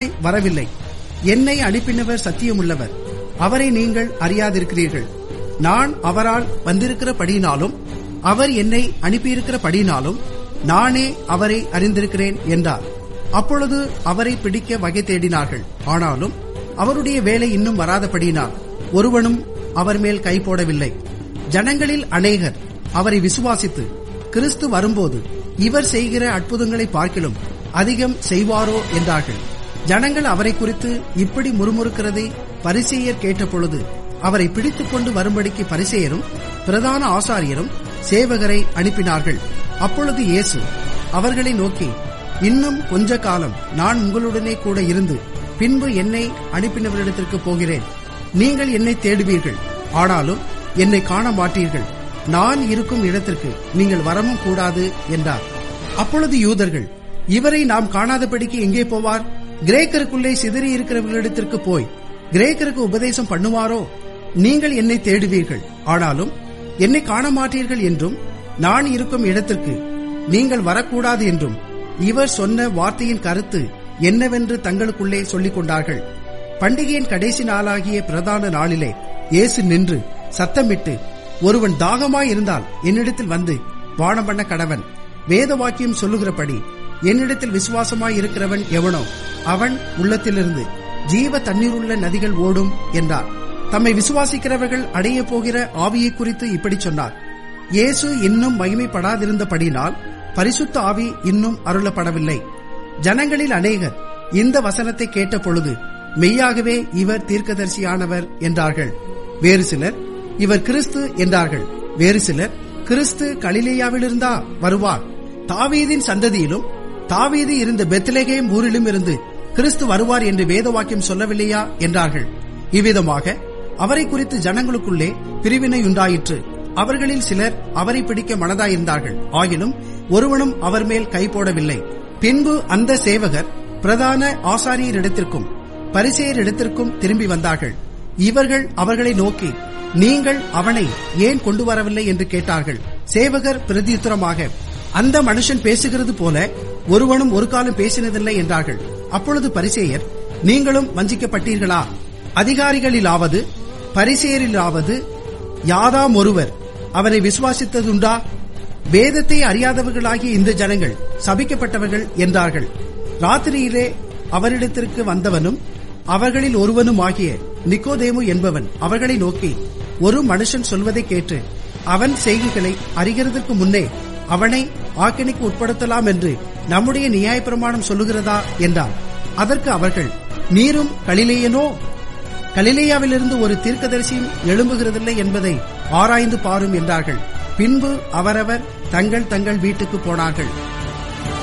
வரவில்லை என்னை அனுப்பினவர் சத்தியமுள்ளவர் அவரை நீங்கள் அறியாதிருக்கிறீர்கள் நான் அவரால் வந்திருக்கிறபடியினாலும் அவர் என்னை அனுப்பியிருக்கிறபடியினாலும் நானே அவரை அறிந்திருக்கிறேன் என்றார் அப்பொழுது அவரை பிடிக்க வகை தேடினார்கள் ஆனாலும் அவருடைய வேலை இன்னும் வராதபடியினால் ஒருவனும் அவர் மேல் கை போடவில்லை ஜனங்களில் அநேகர் அவரை விசுவாசித்து கிறிஸ்து வரும்போது இவர் செய்கிற அற்புதங்களை பார்க்கிலும் அதிகம் செய்வாரோ என்றார்கள் ஜனங்கள் அவரை குறித்து இப்படி முறுமுறுக்கிறதை பரிசெயர் கேட்டபொழுது அவரை பிடித்துக் கொண்டு வரும்படிக்கு பரிசெயரும் பிரதான ஆசாரியரும் சேவகரை அனுப்பினார்கள் அப்பொழுது இயேசு அவர்களை நோக்கி இன்னும் கொஞ்ச காலம் நான் உங்களுடனே கூட இருந்து பின்பு என்னை அனுப்பினவரிடத்திற்கு போகிறேன் நீங்கள் என்னை தேடுவீர்கள் ஆனாலும் என்னை காண மாட்டீர்கள் நான் இருக்கும் இடத்திற்கு நீங்கள் வரவும் கூடாது என்றார் அப்பொழுது யூதர்கள் இவரை நாம் காணாதபடிக்கு எங்கே போவார் கிரேக்கருக்குள்ளே சிதறி இருக்கிறவர்களிடத்திற்கு போய் கிரேக்கருக்கு உபதேசம் பண்ணுவாரோ நீங்கள் என்னை தேடுவீர்கள் ஆனாலும் என்னை காண மாட்டீர்கள் என்றும் நான் இருக்கும் இடத்திற்கு நீங்கள் வரக்கூடாது என்றும் இவர் சொன்ன வார்த்தையின் கருத்து என்னவென்று தங்களுக்குள்ளே சொல்லிக் கொண்டார்கள் பண்டிகையின் கடைசி நாளாகிய பிரதான நாளிலே இயேசு நின்று சத்தமிட்டு ஒருவன் தாகமாய் இருந்தால் என்னிடத்தில் வந்து பானம் பண்ண கடவன் வேத வாக்கியம் சொல்லுகிறபடி என்னிடத்தில் விசுவாசமாய் இருக்கிறவன் எவனோ அவன் உள்ளத்திலிருந்து ஜீவ தண்ணீருள்ள நதிகள் ஓடும் என்றார் தம்மை விசுவாசிக்கிறவர்கள் அடைய போகிற ஆவியை குறித்து இப்படி சொன்னார் இயேசு இன்னும் மகிமைப்படாதிருந்தபடினால் பரிசுத்த ஆவி இன்னும் அருளப்படவில்லை ஜனங்களில் அநேகர் இந்த வசனத்தை கேட்ட பொழுது மெய்யாகவே இவர் தீர்க்கதரிசியானவர் என்றார்கள் வேறு சிலர் இவர் கிறிஸ்து என்றார்கள் வேறு சிலர் கிறிஸ்து கலிலேயாவிலிருந்தா வருவார் தாவீதின் சந்ததியிலும் தாவீது இருந்த பெத்லகேம் ஊரிலும் இருந்து கிறிஸ்து வருவார் என்று வேத வாக்கியம் சொல்லவில்லையா என்றார்கள் இவ்விதமாக அவரை குறித்து ஜனங்களுக்குள்ளே பிரிவினை உண்டாயிற்று அவர்களில் சிலர் அவரை பிடிக்க மனதாயிருந்தார்கள் ஆகிலும் ஒருவனும் அவர் மேல் கை போடவில்லை பின்பு அந்த சேவகர் பிரதான ஆசாரியரிடத்திற்கும் பரிசெயரிடத்திற்கும் திரும்பி வந்தார்கள் இவர்கள் அவர்களை நோக்கி நீங்கள் அவனை ஏன் கொண்டு வரவில்லை என்று கேட்டார்கள் சேவகர் பிரதியுத்தரமாக அந்த மனுஷன் பேசுகிறது போல ஒருவனும் ஒரு காலம் பேசினதில்லை என்றார்கள் அப்பொழுது பரிசேயர் நீங்களும் வஞ்சிக்கப்பட்டீர்களா அதிகாரிகளிலாவது பரிசேயரிலாவது யாதாம் ஒருவர் அவரை விசுவாசித்ததுண்டா வேதத்தை அறியாதவர்களாகிய இந்த ஜனங்கள் சபிக்கப்பட்டவர்கள் என்றார்கள் ராத்திரியிலே அவரிடத்திற்கு வந்தவனும் அவர்களில் ஒருவனும் ஆகிய நிக்கோதேமு என்பவன் அவர்களை நோக்கி ஒரு மனுஷன் சொல்வதை கேட்டு அவன் செய்கைகளை அறிகிறதற்கு முன்னே அவனை ஆக்கினைக்கு உட்படுத்தலாம் என்று நம்முடைய நியாயப்பிரமாணம் சொல்லுகிறதா என்றார் அதற்கு அவர்கள் நீரும் கலிலேயனோ கலிலேயாவிலிருந்து ஒரு தீர்க்கதரிசியும் எழும்புகிறதில்லை என்பதை ஆராய்ந்து பாரும் என்றார்கள் பின்பு அவரவர் தங்கள் தங்கள் வீட்டுக்கு போனார்கள்